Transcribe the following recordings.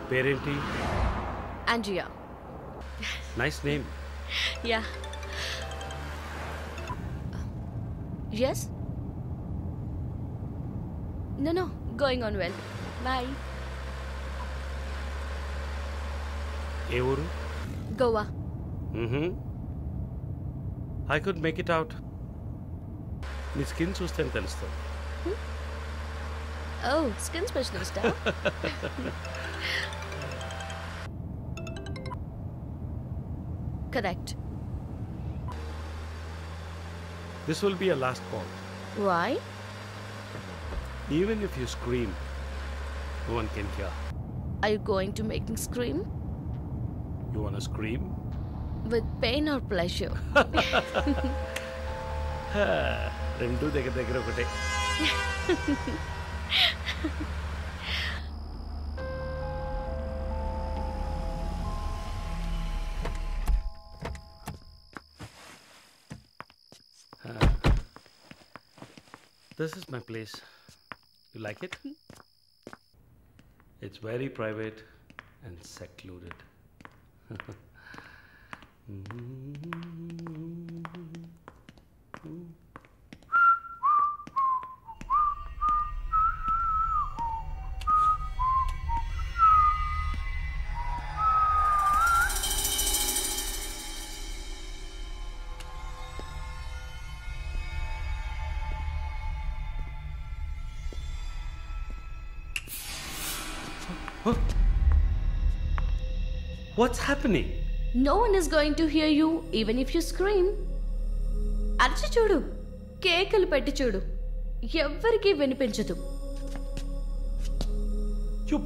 పేరేంటి Andrea. Nice name Yeah. Yes? No, no. Going on well. Bye. ఏ ఊరు Goa. I could make it out నీ skin చూస్తేనే తెలుస్తుంది Oh, skin specialist, huh? Correct. This will be a last call Why? Even if you scream no one can hear Are you going to make me scream? You want scream With pain or pleasure? రెండు దగ్గర దగ్గర ఒకటే This is my place. You like it? It's very private and secluded. What's happening? No one is going to hear you even if you scream. అరచి చూడు కేకలు పెట్టి చూడు ఎవ్వరికీ వినిపించదు You.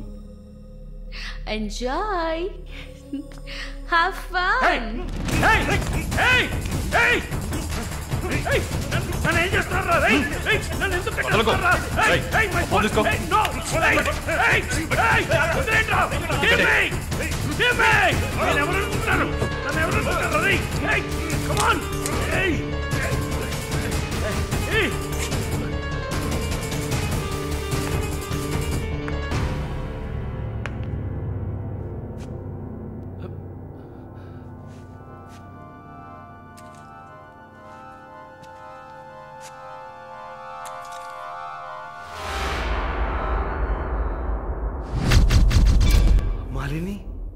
Enjoy have fun Hey! Hey! Hey! Hey! నన్ను ఏం చేస్తున్నారా రేయ్ రేయ్ నన్ను ఎందుకు కట్టేస్తున్నారా రేయ్ రేయ్ మై ఫోన్ తీసుకో. రేయ్ నో రేయ్ రేయ్ రేయ్ వదిలేండ్రా గివ్ మీ గివ్ మీ నేను ఎవరు అనుకుంటున్నారు నన్ను ఎవరు అనుకుంటున్నారు రేయ్ రేయ్ కమ్ ఆన్ రేయ్ ఏయ్ మాలిని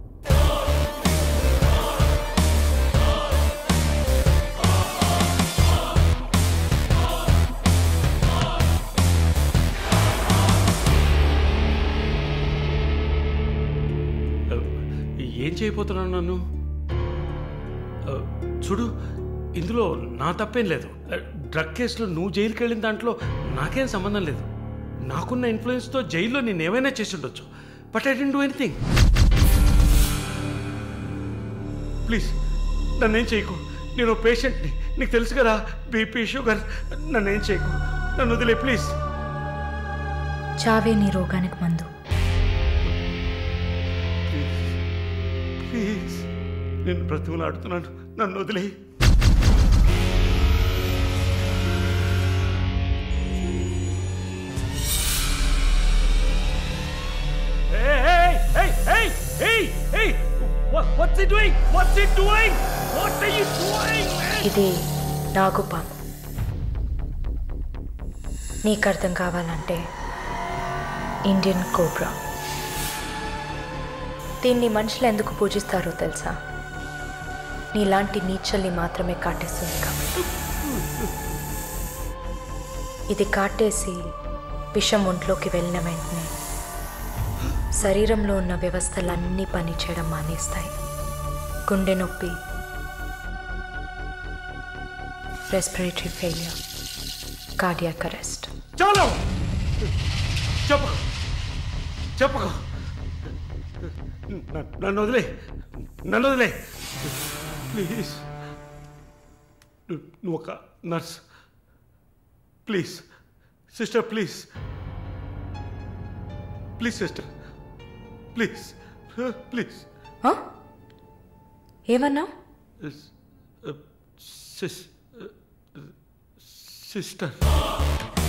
ఏం చేయబోతున్నాను నన్ను ఆ, చూడు ఇందులో నా తప్పేం లేదు ఆ, డ్రగ్ కేసులో నువ్వు జైలుకి వెళ్ళిన దాంట్లో నాకేం సంబంధం లేదు నాకున్న ఇన్ఫ్లుయెన్స్తో జైల్లో నేను ఏమైనా చేసి ఉండొచ్చు but I didn't do anything please నన్నేం చేయకు నేను పేషెంట్ని నీకు తెలుసు కదా బీపీ షుగర్ నన్నేం చేయకు నన్ను వదిలే ప్లీజ్ చావే నీ రోగానికి మందు ప్లీజ్ నేను బ్రతిమలాడుతున్నాను నన్ను వదిలే Hey, hey, hey, hey, hey, hey! What, what's he doing? What's he doing? What are you doing, man? ఇది నాగుపాము నీకు అర్థం కావాలంటే ఇండియన్ కోబ్రా దీన్ని మనుషులు ఎందుకు పూజిస్తారో తెలుసా నీలాంటి నీచల్ని మాత్రమే కాటేస్తుంది కాబట్టి ఇది కాటేసి విషం ఒంట్లోకి వెళ్ళిన వెంటనే శరీరంలో ఉన్న వ్యవస్థలన్నీ పనిచేయడం మానేస్తాయి గుండె నొప్పి రెస్పిరేటరీ ఫెయిలియర్ కార్డియాక్ అరెస్ట్ చాలు చెప్పకు చెప్పకు న- నన్ను వదిలే నన్ను వదిలే ప్లీజ్ ను- నువ్వు ఒక nurse please sister please please sister please please ఏమన్నా సిస్ సిస్టర్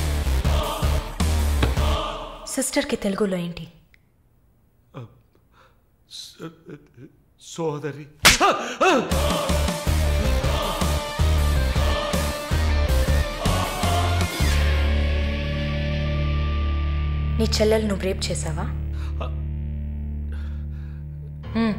సిస్టర్కి తెలుగులో ఏంటి స- సోదరి నీ చెల్లెలు నువ్వు రేప్ చేసావా హ్మ్.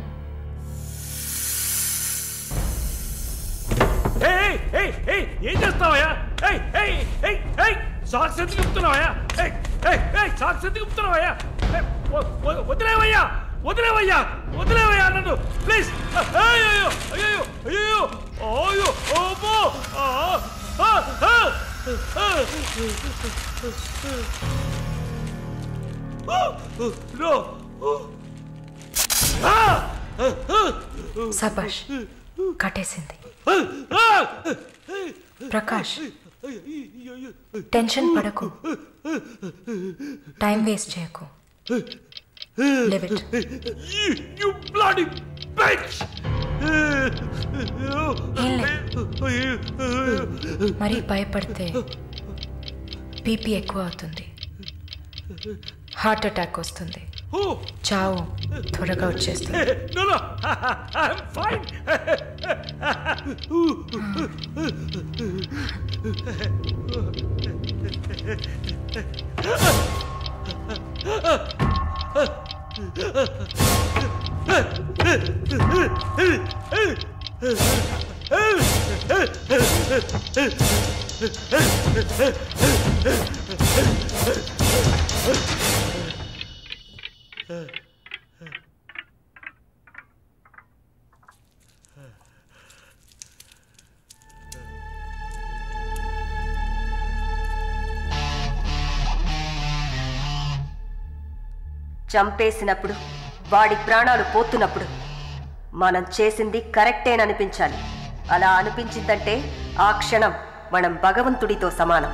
ఏయ్, ఏయ్, ఏయ్, ఏం చేస్తావయ్యా ఏయ్, ఏయ్, ఏయ్, ఏయ్, సాక్స్ ఎందుకు ఇప్పుతున్నావయ్యా ఏయ్, ఏయ్, ఏయ్, సాక్స్ ఎందుకు ఇప్పుతున్నావయ్యా ఏయ్, వ- వ- వదిలేవయ్యా వదిలేవయ్యా వదిలేవయ్యా నన్ను ప్లీజ్ అయ్యో అయ్యో అయ్యో అయ్యో ఓమో ఆ, ఆ, ఆ, ఆ. నో ఆ, ఆ, సబాష్ కట్టేసింది ఆ. ప్రకాష్ టెన్షన్ పడకు టైం వేస్ట్ చేయకు live it You, you bloody bitch! మరీ భయపడితే బీపీ ఎక్కువ అవుతుంది హార్ట్ అటాక్ వస్తుంది Oh, చావు త్వరగా వచ్చేస్తుంది no, no, I'm fine. చంపేసినప్పుడు వాడి ప్రాణాలు పోతున్నప్పుడు మనం చేసింది కరెక్టేననిపించాలి అలా అనిపించిందంటే ఆ క్షణం మనం భగవంతుడితో సమానం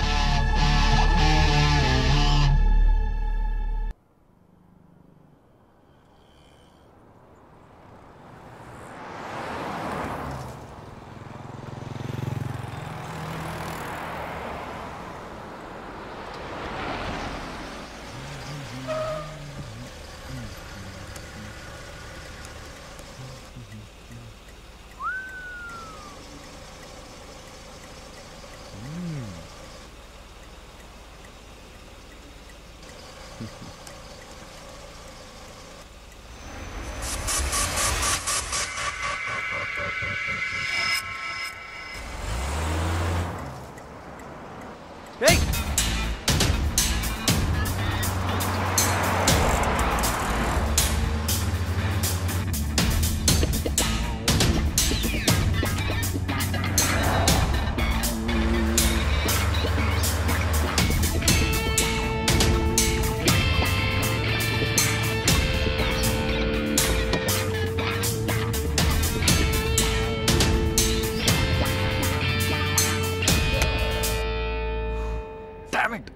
Damn it!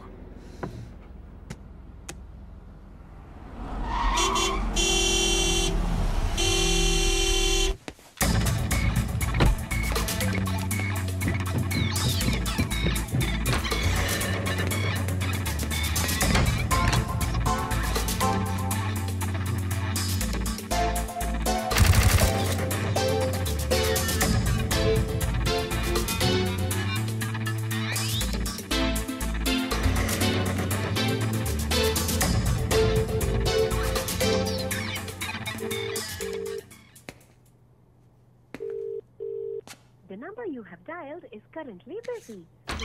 The number you have dialed is currently busy.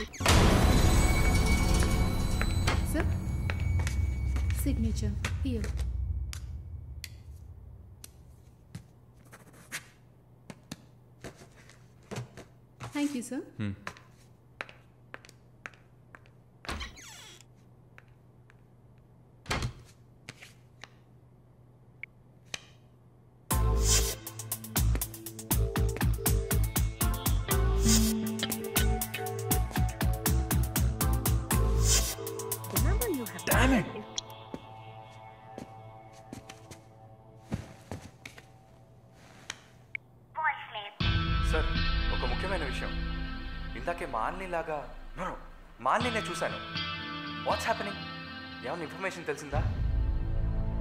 Sir, signature here. Thank you, sir. The number you have Damn dialed it. is sir ఒక ముఖ్యమైన విషయం ఇందాకే మాల్ని లాగా నో మాల్ని నేను చూశాను వాట్స్ హ్యాపెనింగ్ ఏమైనా ఇన్ఫర్మేషన్ తెలిసిందా